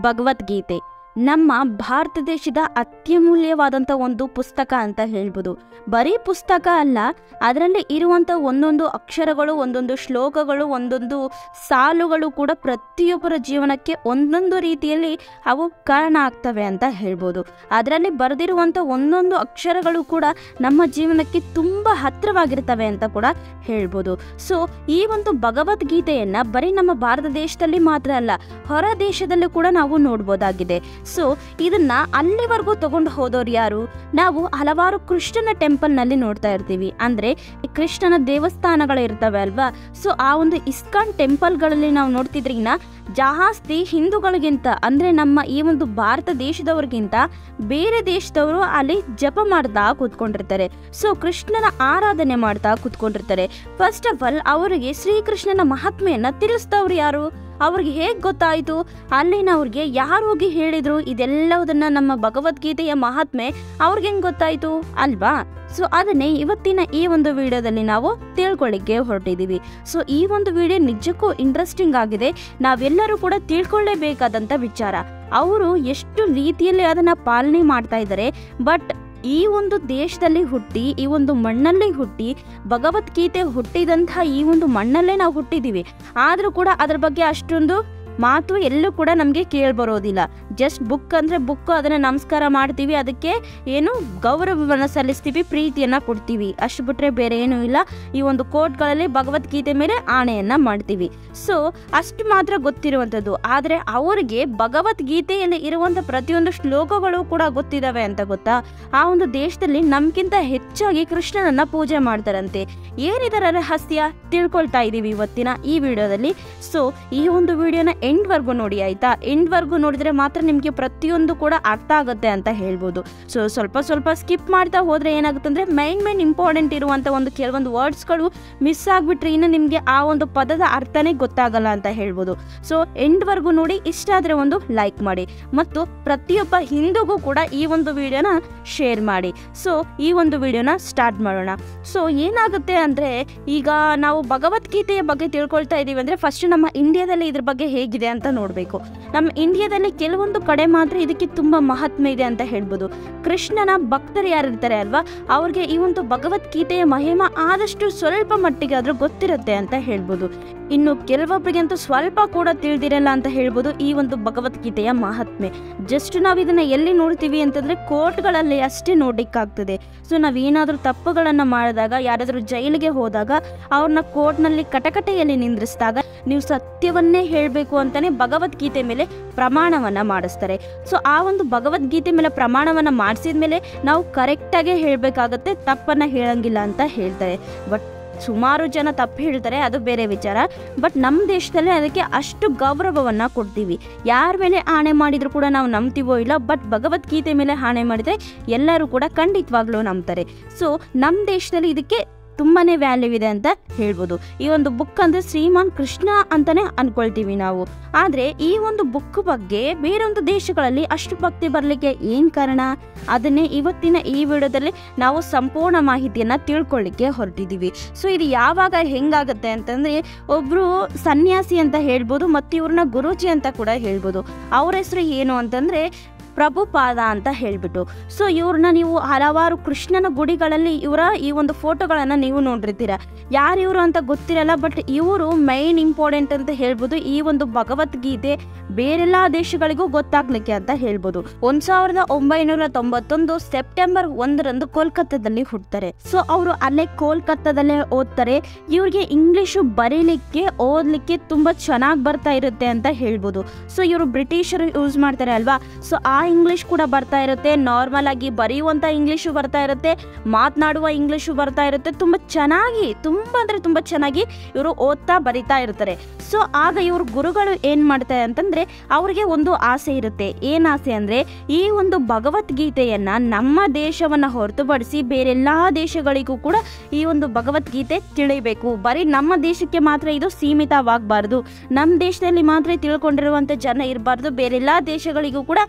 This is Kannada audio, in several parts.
ಭಗವದ್ಗೀತೆ ನಮ್ಮ ಭಾರತ ದೇಶದ ಅತ್ಯಮೂಲ್ಯವಾದಂಥ ಒಂದು ಪುಸ್ತಕ ಅಂತ ಹೇಳ್ಬೋದು ಬರೀ ಪುಸ್ತಕ ಅಲ್ಲ ಅದರಲ್ಲಿ ಇರುವಂಥ ಒಂದೊಂದು ಅಕ್ಷರಗಳು ಒಂದೊಂದು ಶ್ಲೋಕಗಳು ಒಂದೊಂದು ಸಾಲುಗಳು ಕೂಡ ಪ್ರತಿಯೊಬ್ಬರ ಜೀವನಕ್ಕೆ ಒಂದೊಂದು ರೀತಿಯಲ್ಲಿ ಅವು ಕಾರಣ ಆಗ್ತವೆ ಅಂತ ಹೇಳ್ಬೋದು ಅದರಲ್ಲಿ ಬರೆದಿರುವಂಥ ಒಂದೊಂದು ಅಕ್ಷರಗಳು ಕೂಡ ನಮ್ಮ ಜೀವನಕ್ಕೆ ತುಂಬ ಹತ್ತಿರವಾಗಿರ್ತವೆ ಅಂತ ಕೂಡ ಹೇಳ್ಬೋದು ಸೊ ಈ ಒಂದು ಭಗವದ್ಗೀತೆಯನ್ನು ಬರೀ ನಮ್ಮ ಭಾರತ ದೇಶದಲ್ಲಿ ಮಾತ್ರ ಅಲ್ಲ ಹೊರ ದೇಶದಲ್ಲೂ ಕೂಡ ನಾವು ನೋಡ್ಬೋದಾಗಿದೆ ಸೊ ಇದನ್ನ ಅಲ್ಲಿವರೆಗೂ ತಗೊಂಡು ಹೋದವ್ರು ಯಾರು ನಾವು ಹಲವಾರು ಕೃಷ್ಣನ ಟೆಂಪಲ್ನಲ್ಲಿ ನೋಡ್ತಾ ಇರ್ತೀವಿ ಅಂದ್ರೆ ಈ ಕೃಷ್ಣನ ದೇವಸ್ಥಾನಗಳು ಇರ್ತವೆ ಅಲ್ವಾ ಸೊ ಆ ಒಂದು ಇಸ್ಕಾನ್ ಟೆಂಪಲ್ಗಳಲ್ಲಿ ನಾವು ನೋಡ್ತಿದ್ರಿಗಿನ ಜಾಸ್ತಿ ಹಿಂದೂಗಳಿಗಿಂತ ಅಂದ್ರೆ ನಮ್ಮ ಈ ಒಂದು ಭಾರತ ದೇಶದವ್ರಿಗಿಂತ ಬೇರೆ ದೇಶದವರು ಅಲ್ಲಿ ಜಪ ಮಾಡ್ತಾ ಕೂತ್ಕೊಂಡಿರ್ತಾರೆ ಸೊ ಕೃಷ್ಣನ ಆರಾಧನೆ ಮಾಡ್ತಾ ಕೂತ್ಕೊಂಡಿರ್ತಾರೆ ಫಸ್ಟ್ ಆಫ್ ಆಲ್ ಅವರಿಗೆ ಶ್ರೀಕೃಷ್ಣನ ಮಹಾತ್ಮೆಯನ್ನ ತಿಳಿಸ್ತವ್ರು ಯಾರು ಅವ್ರಿಗೆ ಹೇಗೆ ಗೊತ್ತಾಯಿತು ಅಲ್ಲಿನವ್ರಿಗೆ ಯಾರು ಹೋಗಿ ಹೇಳಿದ್ರು ಇದೆಲ್ಲದನ್ನ ನಮ್ಮ ಭಗವದ್ಗೀತೆಯ ಮಹಾತ್ಮೆ ಅವ್ರಿಗೆ ಹೆಂಗೆ ಗೊತ್ತಾಯಿತು ಅಲ್ವಾ ಸೊ ಅದನ್ನೇ ಇವತ್ತಿನ ಈ ಒಂದು ವಿಡಿಯೋದಲ್ಲಿ ನಾವು ತಿಳ್ಕೊಳ್ಳಿಕ್ಕೆ ಹೊರಟಿದ್ದೀವಿ ಸೊ ಈ ಒಂದು ವಿಡಿಯೋ ನಿಜಕ್ಕೂ ಇಂಟ್ರೆಸ್ಟಿಂಗ್ ಆಗಿದೆ ನಾವೆಲ್ಲರೂ ಕೂಡ ತಿಳ್ಕೊಳ್ಳೇಬೇಕಾದಂಥ ವಿಚಾರ ಅವರು ಎಷ್ಟು ರೀತಿಯಲ್ಲಿ ಅದನ್ನ ಪಾಲನೆ ಮಾಡ್ತಾ ಇದ್ದಾರೆ ಬಟ್ ಈ ಒಂದು ದೇಶದಲ್ಲಿ ಹುಟ್ಟಿ ಈ ಒಂದು ಮಣ್ಣಲ್ಲಿ ಹುಟ್ಟಿ ಭಗವದ್ಗೀತೆ ಹುಟ್ಟಿದಂತಹ ಈ ಒಂದು ಮಣ್ಣಲ್ಲೇ ನಾವು ಹುಟ್ಟಿದ್ದೀವಿ ಆದರೂ ಕೂಡ ಅದ್ರ ಬಗ್ಗೆ ಅಷ್ಟೊಂದು ಮಾತು ಎಲ್ಲೂ ಕೂಡ ನಮಗೆ ಕೇಳ್ಬರೋದಿಲ್ಲ ಜಸ್ಟ್ ಬುಕ್ ಅಂದರೆ ಬುಕ್ ಅದನ್ನು ನಮಸ್ಕಾರ ಮಾಡ್ತೀವಿ ಅದಕ್ಕೆ ಏನು ಗೌರವವನ್ನು ಸಲ್ಲಿಸ್ತೀವಿ ಪ್ರೀತಿಯನ್ನು ಕೊಡ್ತೀವಿ ಅಷ್ಟು ಬಿಟ್ಟರೆ ಬೇರೆ ಏನೂ ಇಲ್ಲ ಈ ಒಂದು ಕೋರ್ಟ್ಗಳಲ್ಲಿ ಭಗವದ್ಗೀತೆ ಮೇಲೆ ಆಣೆಯನ್ನು ಮಾಡ್ತೀವಿ ಸೊ ಅಷ್ಟು ಮಾತ್ರ ಗೊತ್ತಿರುವಂಥದ್ದು ಆದರೆ ಅವರಿಗೆ ಭಗವದ್ಗೀತೆಯಲ್ಲಿ ಇರುವಂಥ ಪ್ರತಿಯೊಂದು ಶ್ಲೋಕಗಳು ಕೂಡ ಗೊತ್ತಿದ್ದಾವೆ ಅಂತ ಗೊತ್ತಾ ಆ ಒಂದು ದೇಶದಲ್ಲಿ ನಮ್ಗಿಂತ ಹೆಚ್ಚಾಗಿ ಕೃಷ್ಣನನ್ನ ಪೂಜೆ ಮಾಡ್ತಾರಂತೆ ಏನಿದರ ರಹಸ್ಯ ತಿಳ್ಕೊಳ್ತಾ ಇದ್ದೀವಿ ಇವತ್ತಿನ ಈ ವಿಡಿಯೋದಲ್ಲಿ ಸೊ ಈ ಒಂದು ವಿಡಿಯೋನ ಎಂಡ್ವರೆಗೂ ನೋಡಿ ಆಯ್ತಾ ಎಂಡ್ವರೆಗೂ ನೋಡಿದ್ರೆ ಮಾತ್ರ ನಿಮಗೆ ಪ್ರತಿಯೊಂದು ಕೂಡ ಅರ್ಥ ಆಗುತ್ತೆ ಅಂತ ಹೇಳ್ಬೋದು ಸೊ ಸ್ವಲ್ಪ ಸ್ವಲ್ಪ ಸ್ಕಿಪ್ ಮಾಡ್ತಾ ಹೋದ್ರೆ ಏನಾಗುತ್ತೆ ಅಂದ್ರೆ ಮೈನ್ ಮೈನ್ ಇಂಪಾರ್ಟೆಂಟ್ ಇರುವಂತ ಒಂದು ಕೆಲವೊಂದು ವರ್ಡ್ಸ್ಗಳು ಮಿಸ್ ಆಗ್ಬಿಟ್ರೆ ಇನ್ನು ನಿಮಗೆ ಆ ಒಂದು ಪದದ ಅರ್ಥನೇ ಗೊತ್ತಾಗಲ್ಲ ಅಂತ ಹೇಳ್ಬೋದು ಸೊ ಎಂಡ್ವರೆಗೂ ನೋಡಿ ಇಷ್ಟ ಆದ್ರೆ ಒಂದು ಲೈಕ್ ಮಾಡಿ ಮತ್ತು ಪ್ರತಿಯೊಬ್ಬ ಹಿಂದೂಗೂ ಕೂಡ ಈ ಒಂದು ವಿಡಿಯೋನ ಶೇರ್ ಮಾಡಿ ಸೊ ಈ ಒಂದು ವಿಡಿಯೋನ ಸ್ಟಾರ್ಟ್ ಮಾಡೋಣ ಸೊ ಏನಾಗುತ್ತೆ ಅಂದ್ರೆ ಈಗ ನಾವು ಭಗವದ್ಗೀತೆಯ ಬಗ್ಗೆ ತಿಳ್ಕೊಳ್ತಾ ಇದೀವಿ ಅಂದ್ರೆ ಫಸ್ಟ್ ನಮ್ಮ ಇಂಡಿಯಾದಲ್ಲಿ ಇದ್ರ ಬಗ್ಗೆ ಹೇಗಿದೆ ಅಂತ ನೋಡಬೇಕು ನಮ್ಮ ಇಂಡಿಯಾದಲ್ಲಿ ಕೆಲವೊಂದು ಕಡೆ ಮಾತ್ರ ಇದಕ್ಕೆ ತುಂಬ ಮಹತ್ವ ಇದೆ ಅಂತ ಹೇಳ್ಬೋದು ಕೃಷ್ಣನ ಭಕ್ತರು ಯಾರಿರ್ತಾರೆ ಅಲ್ವಾ ಅವ್ರಿಗೆ ಈ ಒಂದು ಭಗವದ್ಗೀತೆಯ ಮಹಿಮಾ ಆದಷ್ಟು ಸ್ವಲ್ಪ ಮಟ್ಟಿಗೆ ಆದ್ರೂ ಗೊತ್ತಿರುತ್ತೆ ಅಂತ ಹೇಳ್ಬೋದು ಇನ್ನು ಕೆಲವೊಬ್ಬರಿಗಂತೂ ಸ್ವಲ್ಪ ಕೂಡ ತಿಳಿದಿರಲ್ಲ ಅಂತ ಹೇಳ್ಬೋದು ಈ ಒಂದು ಭಗವದ್ಗೀತೆಯ ಮಹಾತ್ಮೆ ಜಸ್ಟ್ ನಾವು ಇದನ್ನ ಎಲ್ಲಿ ನೋಡ್ತೀವಿ ಅಂತಂದ್ರೆ ಕೋರ್ಟ್ಗಳಲ್ಲಿ ಅಷ್ಟೇ ನೋಡ್ಲಿಕ್ಕಾಗ್ತದೆ ಸೊ ನಾವೇನಾದ್ರೂ ತಪ್ಪುಗಳನ್ನು ಮಾಡಿದಾಗ ಯಾರಾದರೂ ಜೈಲಿಗೆ ಹೋದಾಗ ಅವ್ರನ್ನ ಕೋರ್ಟ್ನಲ್ಲಿ ಕಟಕಟೆಯಲ್ಲಿ ನಿಂದ್ರಿಸಿದಾಗ ನೀವು ಸತ್ಯವನ್ನೇ ಹೇಳಬೇಕು ಅಂತಾನೆ ಭಗವದ್ಗೀತೆ ಮೇಲೆ ಪ್ರಮಾಣವನ್ನ ಮಾಡಿಸ್ತಾರೆ ಸೊ ಆ ಒಂದು ಭಗವದ್ಗೀತೆ ಮೇಲೆ ಪ್ರಮಾಣವನ್ನ ಮಾಡಿಸಿದ ಮೇಲೆ ನಾವು ಕರೆಕ್ಟಾಗೇ ಹೇಳಬೇಕಾಗತ್ತೆ ತಪ್ಪನ್ನ ಹೇಳಂಗಿಲ್ಲ ಅಂತ ಹೇಳ್ತಾರೆ ಬಟ್ ಸುಮಾರು ಜನ ತಪ್ಪು ಹೇಳ್ತಾರೆ ಅದು ಬೇರೆ ವಿಚಾರ ಬಟ್ ನಮ್ಮ ದೇಶದಲ್ಲಿ ಅದಕ್ಕೆ ಅಷ್ಟು ಗೌರವವನ್ನು ಕೊಡ್ತೀವಿ ಯಾರ ಮೇಲೆ ಆಣೆ ಮಾಡಿದ್ರು ಕೂಡ ನಾವು ನಂಬ್ತೀವೋ ಇಲ್ಲ ಬಟ್ ಭಗವದ್ಗೀತೆ ಮೇಲೆ ಆಣೆ ಮಾಡಿದರೆ ಎಲ್ಲರೂ ಕೂಡ ಖಂಡಿತವಾಗ್ಲೂ ನಂಬ್ತಾರೆ ಸೊ ನಮ್ಮ ದೇಶದಲ್ಲಿ ಇದಕ್ಕೆ ತುಂಬಾನೇ ವ್ಯಾಲ್ಯೂ ಇದೆ ಅಂತ ಹೇಳ್ಬೋದು ಈ ಒಂದು ಬುಕ್ ಅಂದ್ರೆ ಶ್ರೀಮಾನ್ ಕೃಷ್ಣ ಅಂತಾನೆ ಅನ್ಕೊಳ್ತೀವಿ ನಾವು ಆದ್ರೆ ಈ ಒಂದು ಬುಕ್ ಬಗ್ಗೆ ಬೇರೊಂದು ದೇಶಗಳಲ್ಲಿ ಅಷ್ಟು ಭಕ್ತಿ ಬರಲಿಕ್ಕೆ ಏನ್ ಕಾರಣ ಅದನ್ನೇ ಇವತ್ತಿನ ಈ ವಿಡಿಯೋದಲ್ಲಿ ನಾವು ಸಂಪೂರ್ಣ ಮಾಹಿತಿಯನ್ನ ತಿಳ್ಕೊಳ್ಳಿಕ್ಕೆ ಹೊರಟಿದ್ದೀವಿ ಸೊ ಇದು ಯಾವಾಗ ಹೆಂಗಾಗತ್ತೆ ಅಂತಂದ್ರೆ ಒಬ್ರು ಸನ್ಯಾಸಿ ಅಂತ ಹೇಳ್ಬೋದು ಮತ್ತು ಇವ್ರನ್ನ ಗುರೂಜಿ ಅಂತ ಕೂಡ ಹೇಳ್ಬೋದು ಅವ್ರ ಹೆಸರು ಏನು ಅಂತಂದ್ರೆ ಪ್ರಭುಪಾದ ಅಂತ ಹೇಳ್ಬಿಟ್ಟು ಸೊ ಇವ್ರನ್ನ ನೀವು ಹಲವಾರು ಕೃಷ್ಣನ ಗುಡಿಗಳಲ್ಲಿ ಇವರ ಈ ಒಂದು ಫೋಟೋಗಳನ್ನು ನೀವು ನೋಡಿರ್ತೀರ ಯಾರು ಇವರು ಅಂತ ಗೊತ್ತಿರಲ್ಲ ಬಟ್ ಇವರು ಮೈನ್ ಇಂಪಾರ್ಟೆಂಟ್ ಅಂತ ಹೇಳ್ಬೋದು ಈ ಒಂದು ಭಗವದ್ಗೀತೆ ಬೇರೆಲ್ಲ ದೇಶಗಳಿಗೂ ಗೊತ್ತಾಗ್ಲಿಕ್ಕೆ ಅಂತ ಹೇಳ್ಬೋದು ಒಂದ್ ಸಾವಿರದ ಒಂಬೈನೂರ ತೊಂಬತ್ತೊಂದು ಸೆಪ್ಟೆಂಬರ್ ಒಂದರಂದು ಕೋಲ್ಕತ್ತಾದಲ್ಲಿ ಹುಡ್ತಾರೆ ಸೊ ಅವರು ಅಲ್ಲೇ ಕೋಲ್ಕತ್ತಾದಲ್ಲೇ ಓದ್ತಾರೆ ಇವ್ರಿಗೆ ಇಂಗ್ಲಿಷು ಬರೀಲಿಕ್ಕೆ ಓದ್ಲಿಕ್ಕೆ ತುಂಬಾ ಚೆನ್ನಾಗಿ ಬರ್ತಾ ಇರುತ್ತೆ ಅಂತ ಹೇಳ್ಬೋದು ಸೊ ಇವರು ಬ್ರಿಟಿಷರು ಯೂಸ್ ಮಾಡ್ತಾರೆ ಅಲ್ವಾ ಸೊ ಆ ಇಂಗ್ಲಿಷ್ ಕೂಡ ಬರ್ತಾ ಇರುತ್ತೆ ನಾರ್ಮಲ್ ಆಗಿ ಬರೆಯುವಂಥ ಇಂಗ್ಲೀಷು ಬರ್ತಾ ಇರುತ್ತೆ ಮಾತನಾಡುವ ಇಂಗ್ಲೀಷು ಬರ್ತಾ ಇರುತ್ತೆ ತುಂಬ ಚೆನ್ನಾಗಿ ತುಂಬ ಅಂದರೆ ತುಂಬ ಚೆನ್ನಾಗಿ ಇವರು ಓದ್ತಾ ಬರಿತಾ ಇರ್ತಾರೆ ಸೊ ಆಗ ಇವ್ರ ಗುರುಗಳು ಏನು ಮಾಡ್ತಾರೆ ಅಂತಂದರೆ ಅವ್ರಿಗೆ ಒಂದು ಆಸೆ ಇರುತ್ತೆ ಏನು ಆಸೆ ಅಂದರೆ ಈ ಒಂದು ಭಗವದ್ಗೀತೆಯನ್ನ ನಮ್ಮ ದೇಶವನ್ನು ಹೊರತುಪಡಿಸಿ ಬೇರೆಲ್ಲ ದೇಶಗಳಿಗೂ ಕೂಡ ಈ ಒಂದು ಭಗವದ್ಗೀತೆ ತಿಳಿಬೇಕು ಬರೀ ನಮ್ಮ ದೇಶಕ್ಕೆ ಮಾತ್ರ ಇದು ಸೀಮಿತವಾಗಬಾರ್ದು ನಮ್ಮ ದೇಶದಲ್ಲಿ ಮಾತ್ರ ತಿಳ್ಕೊಂಡಿರುವಂಥ ಜನ ಇರಬಾರ್ದು ಬೇರೆಲ್ಲ ದೇಶಗಳಿಗೂ ಕೂಡ ನಮ್ಮ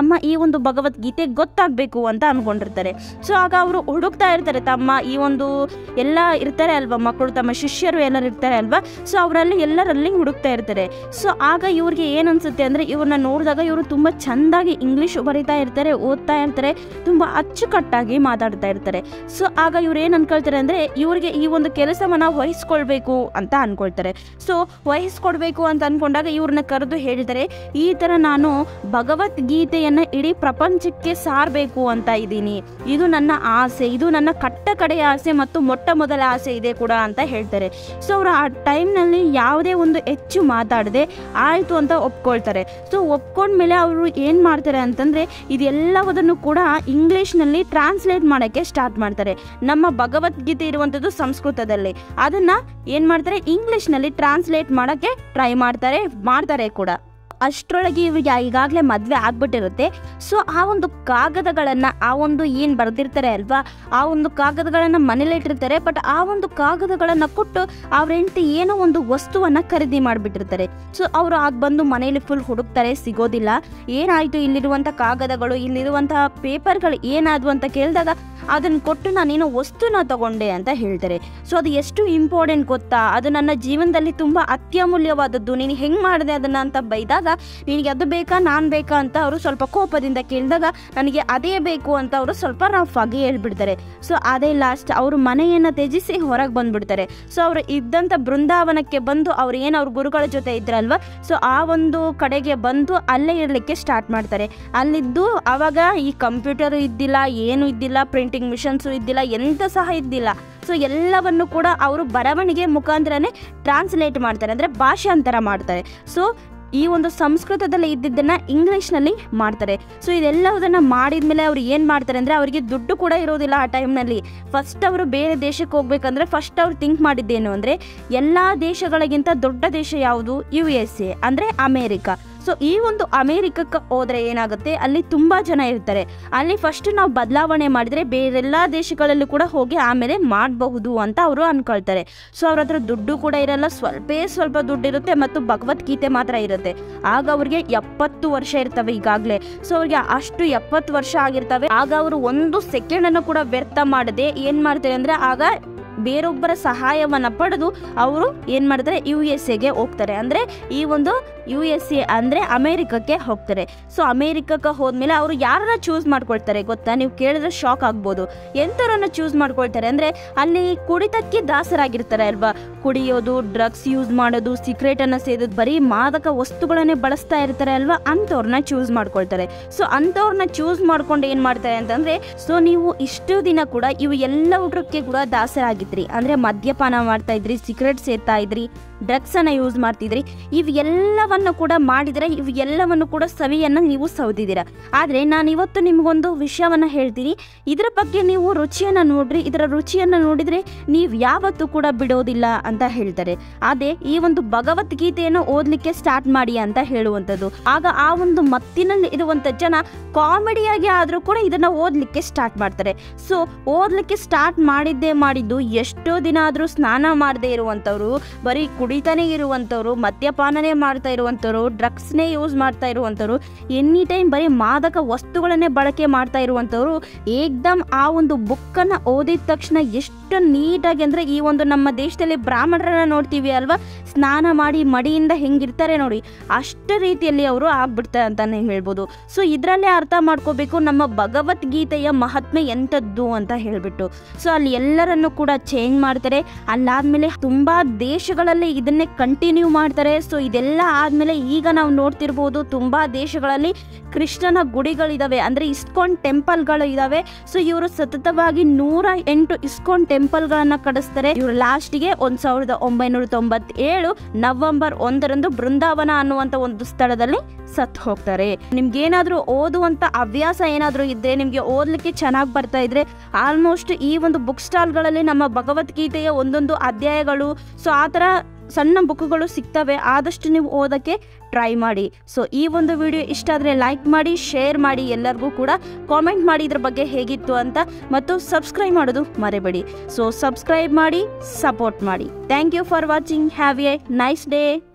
ನಮ್ಮ ಈ ಒಂದು ಭಗವದ್ಗೀತೆ ಗೊತ್ತಾಗಬೇಕು ಅಂತ ಅನ್ಕೊಂಡಿರ್ತಾರೆ ಸೊ ಆಗ ಅವರು ಹುಡುಕ್ತಾ ಇರ್ತಾರೆ ತಮ್ಮ ಈ ಒಂದು ಎಲ್ಲ ಇರ್ತಾರೆ ಅಲ್ವಾ ಮಕ್ಕಳು ತಮ್ಮ ಶಿಷ್ಯರು ಎಲ್ಲರೂ ಇರ್ತಾರೆ ಅಲ್ವಾ ಸೊ ಅವರಲ್ಲಿ ಎಲ್ಲರಲ್ಲಿ ಹುಡುಕ್ತಾ ಇರ್ತಾರೆ ಸೊ ಆಗ ಇವ್ರಿಗೆ ಏನು ಅನ್ಸುತ್ತೆ ಅಂದರೆ ಇವ್ರನ್ನ ನೋಡಿದಾಗ ಇವರು ತುಂಬ ಚೆಂದಾಗಿ ಇಂಗ್ಲೀಷ್ ಬರಿತಾ ಇರ್ತಾರೆ ಓದ್ತಾ ಇರ್ತಾರೆ ತುಂಬ ಅಚ್ಚುಕಟ್ಟಾಗಿ ಮಾತಾಡ್ತಾ ಇರ್ತಾರೆ ಸೊ ಆಗ ಇವ್ರು ಏನು ಅನ್ಕೊಳ್ತಾರೆ ಅಂದರೆ ಇವ್ರಿಗೆ ಈ ಒಂದು ಕೆಲಸವನ್ನು ವಹಿಸ್ಕೊಳ್ಬೇಕು ಅಂತ ಅನ್ಕೊಳ್ತಾರೆ ಸೊ ವಹಿಸ್ಕೊಡ್ಬೇಕು ಅಂತ ಅನ್ಕೊಂಡಾಗ ಇವ್ರನ್ನ ಕರೆದು ಹೇಳ್ತಾರೆ ಈ ಥರ ನಾನು ಭಗವದ್ಗೀತೆಯನ್ನು ಇಡೀ ಪ್ರಪಂಚಕ್ಕೆ ಸಾರಬೇಕು ಅಂತ ಇದ್ದೀನಿ ಇದು ನನ್ನ ಆಸೆ ಇದು ನನ್ನ ಕಟ್ಟ ಕಡೆಯ ಆಸೆ ಮತ್ತು ಮೊಟ್ಟ ಮೊದಲ ಆಸೆ ಇದೆ ಕೂಡ ಅಂತ ಹೇಳ್ತಾರೆ ಸೊ ಅವರು ಆ ಟೈಮ್ನಲ್ಲಿ ಯಾವುದೇ ಒಂದು ಹೆಚ್ಚು ಮಾತಾಡದೆ ಆಯಿತು ಅಂತ ಒಪ್ಕೊಳ್ತಾರೆ ಸೊ ಒಪ್ಕೊಂಡ್ಮೇಲೆ ಅವರು ಏನು ಮಾಡ್ತಾರೆ ಅಂತಂದರೆ ಇದೆಲ್ಲವುದನ್ನು ಕೂಡ ಇಂಗ್ಲೀಷ್ನಲ್ಲಿ ಟ್ರಾನ್ಸ್ಲೇಟ್ ಮಾಡೋಕ್ಕೆ ಸ್ಟಾರ್ಟ್ ಮಾಡ್ತಾರೆ ನಮ್ಮ ಭಗವದ್ಗೀತೆ ಇರುವಂಥದ್ದು ಸಂಸ್ಕೃತದಲ್ಲಿ ಅದನ್ನು ಏನು ಮಾಡ್ತಾರೆ ಇಂಗ್ಲೀಷ್ನಲ್ಲಿ ಟ್ರಾನ್ಸ್ಲೇಟ್ ಮಾಡೋಕ್ಕೆ ಟ್ರೈ ಮಾಡ್ತಾರೆ ಮಾಡ್ತಾರೆ ಕೂಡ ಅಷ್ಟರೊಳಗೆ ಇವ್ರಿಗೆ ಈಗಾಗಲೇ ಮದುವೆ ಆಗ್ಬಿಟ್ಟಿರುತ್ತೆ ಸೊ ಆ ಒಂದು ಕಾಗದಗಳನ್ನು ಆ ಒಂದು ಏನು ಬರೆದಿರ್ತಾರೆ ಅಲ್ವಾ ಆ ಒಂದು ಕಾಗದಗಳನ್ನು ಮನೇಲಿ ಇಟ್ಟಿರ್ತಾರೆ ಬಟ್ ಆ ಒಂದು ಕಾಗದಗಳನ್ನು ಕೊಟ್ಟು ಅವ್ರ ಹೆಂಡತಿ ಏನೋ ಒಂದು ವಸ್ತುವನ್ನು ಖರೀದಿ ಮಾಡಿಬಿಟ್ಟಿರ್ತಾರೆ ಸೊ ಅವರು ಆಗ ಬಂದು ಮನೇಲಿ ಫುಲ್ ಹುಡುಕ್ತಾರೆ ಸಿಗೋದಿಲ್ಲ ಏನಾಯಿತು ಇಲ್ಲಿರುವಂಥ ಕಾಗದಗಳು ಇಲ್ಲಿರುವಂತಹ ಪೇಪರ್ಗಳು ಏನಾದವು ಅಂತ ಕೇಳಿದಾಗ ಅದನ್ನು ಕೊಟ್ಟು ನಾನೇನೋ ವಸ್ತುನ ತಗೊಂಡೆ ಅಂತ ಹೇಳ್ತಾರೆ ಸೊ ಅದು ಎಷ್ಟು ಇಂಪಾರ್ಟೆಂಟ್ ಗೊತ್ತಾ ಅದು ನನ್ನ ಜೀವನದಲ್ಲಿ ತುಂಬ ಅತ್ಯಮೂಲ್ಯವಾದದ್ದು ನೀನು ಹೆಂಗೆ ಮಾಡಿದೆ ಅದನ್ನು ಅಂತ ಬೈದಾಗ ನಿನಗೆ ಅದು ಬೇಕಾ ನಾನು ಬೇಕಾ ಅಂತ ಅವರು ಸ್ವಲ್ಪ ಕೋಪದಿಂದ ಕೇಳಿದಾಗ ನನಗೆ ಅದೇ ಬೇಕು ಅಂತ ಅವರು ಸ್ವಲ್ಪ ರಫ್ ಆಗಿ ಹೇಳ್ಬಿಡ್ತಾರೆ ಸೊ ಅದೇ ಲಾಸ್ಟ್ ಅವರು ಮನೆಯನ್ನು ತ್ಯಜಿಸಿ ಹೊರಗೆ ಬಂದ್ಬಿಡ್ತಾರೆ ಸೊ ಅವರು ಇದ್ದಂಥ ಬೃಂದಾವನಕ್ಕೆ ಬಂದು ಅವ್ರು ಏನು ಅವ್ರ ಗುರುಗಳ ಜೊತೆ ಇದ್ರಲ್ವ ಸೊ ಆ ಒಂದು ಕಡೆಗೆ ಬಂದು ಅಲ್ಲೇ ಇರಲಿಕ್ಕೆ ಸ್ಟಾರ್ಟ್ ಮಾಡ್ತಾರೆ ಅಲ್ಲಿದ್ದು ಆವಾಗ ಈ ಕಂಪ್ಯೂಟರು ಇದ್ದಿಲ್ಲ ಏನು ಇದ್ದಿಲ್ಲ ಪ್ರಿಂಟಿಂಗ್ ಮಿಷನ್ಸು ಇದ್ದಿಲ್ಲ ಎಂತ ಸಹ ಇದ್ದಿಲ್ಲ ಸೊ ಎಲ್ಲವನ್ನು ಕೂಡ ಅವರು ಬರವಣಿಗೆ ಮುಖಾಂತರನೇ ಟ್ರಾನ್ಸ್ಲೇಟ್ ಮಾಡ್ತಾರೆ ಅಂದರೆ ಭಾಷಾಂತರ ಮಾಡ್ತಾರೆ ಸೊ ಈ ಒಂದು ಸಂಸ್ಕೃತದಲ್ಲಿ ಇದ್ದಿದ್ದನ್ನು ಇಂಗ್ಲೀಷ್ನಲ್ಲಿ ಮಾಡ್ತಾರೆ ಸೊ ಇದೆಲ್ಲದನ್ನು ಮಾಡಿದ್ಮೇಲೆ ಅವ್ರು ಏನು ಮಾಡ್ತಾರೆ ಅಂದರೆ ಅವರಿಗೆ ದುಡ್ಡು ಕೂಡ ಇರೋದಿಲ್ಲ ಆ ಟೈಮ್ನಲ್ಲಿ ಫಸ್ಟ್ ಅವರು ಬೇರೆ ದೇಶಕ್ಕೆ ಹೋಗ್ಬೇಕಂದ್ರೆ ಫಸ್ಟ್ ಅವ್ರು ಥಿಂಕ್ ಮಾಡಿದ್ದೇನು ಅಂದರೆ ಎಲ್ಲ ದೇಶಗಳಿಗಿಂತ ದೊಡ್ಡ ದೇಶ ಯಾವುದು ಯು ಎಸ್ ಎ ಅಂದರೆ ಅಮೇರಿಕಾ ಸೊ ಈ ಒಂದು ಅಮೇರಿಕಕ್ಕೆ ಹೋದರೆ ಏನಾಗುತ್ತೆ ಅಲ್ಲಿ ತುಂಬ ಜನ ಇರ್ತಾರೆ ಅಲ್ಲಿ ಫಸ್ಟ್ ನಾವು ಬದಲಾವಣೆ ಮಾಡಿದರೆ ಬೇರೆಲ್ಲ ದೇಶಗಳಲ್ಲೂ ಕೂಡ ಹೋಗಿ ಆಮೇಲೆ ಮಾಡಬಹುದು ಅಂತ ಅವರು ಅನ್ಕೊಳ್ತಾರೆ ಸೊ ಅವ್ರ ಹತ್ರ ದುಡ್ಡು ಕೂಡ ಇರಲ್ಲ ಸ್ವಲ್ಪೇ ಸ್ವಲ್ಪ ದುಡ್ಡು ಇರುತ್ತೆ ಮತ್ತು ಭಗವದ್ಗೀತೆ ಮಾತ್ರ ಇರುತ್ತೆ ಆಗ ಅವ್ರಿಗೆ ಎಪ್ಪತ್ತು ವರ್ಷ ಇರ್ತವೆ ಈಗಾಗಲೇ ಸೊ ಅವ್ರಿಗೆ ಅಷ್ಟು ಎಪ್ಪತ್ತು ವರ್ಷ ಆಗಿರ್ತವೆ ಆಗ ಅವರು ಒಂದು ಸೆಕೆಂಡನ್ನು ಕೂಡ ವ್ಯರ್ಥ ಮಾಡದೆ ಏನು ಮಾಡ್ತಾರೆ ಅಂದರೆ ಆಗ ಬೇರೊಬ್ಬರ ಸಹಾಯವನ್ನು ಪಡೆದು ಅವರು ಏನು ಮಾಡ್ತಾರೆ ಯು ಎಸ್ ಎಗೆ ಹೋಗ್ತಾರೆ ಅಂದರೆ ಈ ಒಂದು ಯು ಎಸ್ ಎ ಅಂದರೆ ಅಮೇರಿಕಕ್ಕೆ ಹೋಗ್ತಾರೆ ಸೊ ಅಮೇರಿಕಕ್ಕೆ ಹೋದ್ಮೇಲೆ ಅವರು ಯಾರನ್ನ ಚೂಸ್ ಮಾಡ್ಕೊಳ್ತಾರೆ ಗೊತ್ತಾ ನೀವು ಕೇಳಿದ್ರೆ ಶಾಕ್ ಆಗ್ಬೋದು ಎಂಥವ್ರನ್ನ ಚೂಸ್ ಮಾಡ್ಕೊಳ್ತಾರೆ ಅಂದರೆ ಅಲ್ಲಿ ಕುಡಿತಕ್ಕೆ ದಾಸರಾಗಿರ್ತಾರೆ ಅಲ್ವಾ ಕುಡಿಯೋದು ಡ್ರಗ್ಸ್ ಯೂಸ್ ಮಾಡೋದು ಸಿಕ್ರೇಟನ್ನು ಸೇದೋದು ಬರೀ ಮಾದಕ ವಸ್ತುಗಳನ್ನೇ ಬಳಸ್ತಾ ಇರ್ತಾರೆ ಅಲ್ವಾ ಅಂಥವ್ರನ್ನ ಚೂಸ್ ಮಾಡ್ಕೊಳ್ತಾರೆ ಸೊ ಅಂಥವ್ರನ್ನ ಚೂಸ್ ಮಾಡ್ಕೊಂಡು ಏನು ಮಾಡ್ತಾರೆ ಅಂತಂದರೆ ಸೊ ನೀವು ಇಷ್ಟು ದಿನ ಕೂಡ ಇವು ಎಲ್ಲವುದಕ್ಕೆ ಕೂಡ ದಾಸರಾಗಿದ್ರಿ ಅಂದರೆ ಮದ್ಯಪಾನ ಮಾಡ್ತಾ ಇದ್ರಿ ಸಿಗರೆಟ್ ಸೇರ್ತಾ ಇದ್ರಿ ಡ್ರಗ್ಸನ್ನು ಯೂಸ್ ಮಾಡ್ತಿದ್ರಿ ಇವು ಎಲ್ಲವನ್ನು ಕೂಡ ಮಾಡಿದರೆ ಇವು ಎಲ್ಲವನ್ನು ಕೂಡ ಸವಿಯನ್ನು ನೀವು ಸೌದಿದ್ದೀರ ಆದರೆ ನಾನು ಇವತ್ತು ನಿಮಗೊಂದು ವಿಷಯವನ್ನು ಹೇಳ್ತೀನಿ ಇದರ ಬಗ್ಗೆ ನೀವು ರುಚಿಯನ್ನು ನೋಡ್ರಿ ಇದರ ರುಚಿಯನ್ನು ನೋಡಿದರೆ ನೀವು ಯಾವತ್ತೂ ಕೂಡ ಬಿಡೋದಿಲ್ಲ ಅಂತ ಹೇಳ್ತಾರೆ ಅದೇ ಈ ಒಂದು ಭಗವದ್ಗೀತೆಯನ್ನು ಓದಲಿಕ್ಕೆ ಸ್ಟಾರ್ಟ್ ಮಾಡಿ ಅಂತ ಹೇಳುವಂಥದ್ದು ಆಗ ಆ ಒಂದು ಮತ್ತಿನಲ್ಲಿ ಇರುವಂಥ ಜನ ಕಾಮಿಡಿಯಾಗಿ ಆದರೂ ಕೂಡ ಇದನ್ನು ಓದಲಿಕ್ಕೆ ಸ್ಟಾರ್ಟ್ ಮಾಡ್ತಾರೆ ಸೊ ಓದಲಿಕ್ಕೆ ಸ್ಟಾರ್ಟ್ ಮಾಡಿದ್ದೇ ಮಾಡಿದ್ದು ಎಷ್ಟೋ ದಿನ ಆದರೂ ಸ್ನಾನ ಮಾಡದೇ ಇರುವಂಥವ್ರು ಬರೀ ಕುಡಿತಾನೆ ಇರುವಂಥವ್ರು ಮದ್ಯಪಾನನೇ ಮಾಡ್ತಾ ಇರುವಂಥವ್ರು ಡ್ರಗ್ಸ್ನೇ ಯೂಸ್ ಮಾಡ್ತಾ ಇರುವಂಥವ್ರು ಎನಿ ಟೈಮ್ ಬರೀ ಮಾದಕ ವಸ್ತುಗಳನ್ನೇ ಬಳಕೆ ಮಾಡ್ತಾ ಇರುವಂಥವ್ರು ಏಕ್ದಮ್ ಆ ಒಂದು ಬುಕ್ಕನ್ನು ಓದಿದ ತಕ್ಷಣ ಎಷ್ಟು ನೀಟಾಗಿ ಅಂದರೆ ಈ ಒಂದು ನಮ್ಮ ದೇಶದಲ್ಲಿ ಬ್ರಾಹ್ಮಣರನ್ನ ನೋಡ್ತೀವಿ ಅಲ್ವಾ ಸ್ನಾನ ಮಾಡಿ ಮಡಿಯಿಂದ ಹೆಂಗಿರ್ತಾರೆ ನೋಡಿ ಅಷ್ಟು ರೀತಿಯಲ್ಲಿ ಅವರು ಆಗ್ಬಿಡ್ತಾರೆ ಅಂತಲೇ ಹೇಳ್ಬೋದು ಸೊ ಇದರಲ್ಲೇ ಅರ್ಥ ಮಾಡ್ಕೋಬೇಕು ನಮ್ಮ ಭಗವದ್ಗೀತೆಯ ಮಹಾತ್ಮೆ ಎಂಥದ್ದು ಅಂತ ಹೇಳಿಬಿಟ್ಟು ಸೊ ಅಲ್ಲಿ ಎಲ್ಲರನ್ನು ಕೂಡ ಚೇಂಜ್ ಮಾಡ್ತಾರೆ ಅಲ್ಲಾದ್ಮೇಲೆ ತುಂಬ ದೇಶಗಳಲ್ಲಿ ಇದನ್ನೇ ಕಂಟಿನ್ಯೂ ಮಾಡ್ತಾರೆ ಸೊ ಇದೆಲ್ಲ ಆದಮೇಲೆ ಈಗ ನಾವು ನೋಡ್ತಿರ್ಬೋದು ತುಂಬ ದೇಶಗಳಲ್ಲಿ ಕೃಷ್ಣನ ಗುಡಿಗಳಿದಾವೆ ಅಂದರೆ ಇಸ್ಕಾನ್ ಟೆಂಪಲ್ಗಳು ಇದಾವೆ ಸೊ ಇವರು ಸತತವಾಗಿ ನೂರ ಎಂಟು ಇಸ್ಕಾನ್ ಟೆಂಪಲ್ಗಳನ್ನು ಕಟ್ಟಿಸ್ತಾರೆ ಇವರು ಲಾಸ್ಟಿಗೆ ಒಂದು ಸಾವಿರದ ಒಂಬೈನೂರ ತೊಂಬತ್ತೇಳು ನವೆಂಬರ್ ಒಂದರಂದು ಬೃಂದಾವನ ಅನ್ನುವಂಥ ಒಂದು ಸ್ಥಳದಲ್ಲಿ ಸತ್ತು ಹೋಗ್ತಾರೆ ನಿಮ್ಗೇನಾದರೂ ಓದುವಂಥ ಹವ್ಯಾಸ ಏನಾದರೂ ಇದ್ದರೆ ನಿಮಗೆ ಓದಲಿಕ್ಕೆ ಚೆನ್ನಾಗಿ ಬರ್ತಾ ಇದ್ರೆ ಆಲ್ಮೋಸ್ಟ್ ಈ ಒಂದು ಬುಕ್ ಸ್ಟಾಲ್ಗಳಲ್ಲಿ ನಮ್ಮ ಭಗವದ್ಗೀತೆಯ ಒಂದೊಂದು ಅಧ್ಯಾಯಗಳು ಸೊ ಆ ಥರ ಸಣ್ಣ ಬುಕ್ಗಳು ಸಿಗ್ತವೆ ಆದಷ್ಟು ನೀವು ಓದೋಕ್ಕೆ ಟ್ರೈ ಮಾಡಿ ಸೊ ಈ ಒಂದು ವಿಡಿಯೋ ಇಷ್ಟ ಆದರೆ ಲೈಕ್ ಮಾಡಿ ಶೇರ್ ಮಾಡಿ ಎಲ್ಲರಿಗೂ ಕೂಡ ಕಾಮೆಂಟ್ ಮಾಡಿ ಇದ್ರ ಬಗ್ಗೆ ಹೇಗಿತ್ತು ಅಂತ ಮತ್ತು ಸಬ್ಸ್ಕ್ರೈಬ್ ಮಾಡೋದು ಮರೆಬೇಡಿ ಸೊ ಸಬ್ಸ್ಕ್ರೈಬ್ ಮಾಡಿ ಸಪೋರ್ಟ್ ಮಾಡಿ thank you for watching have a nice day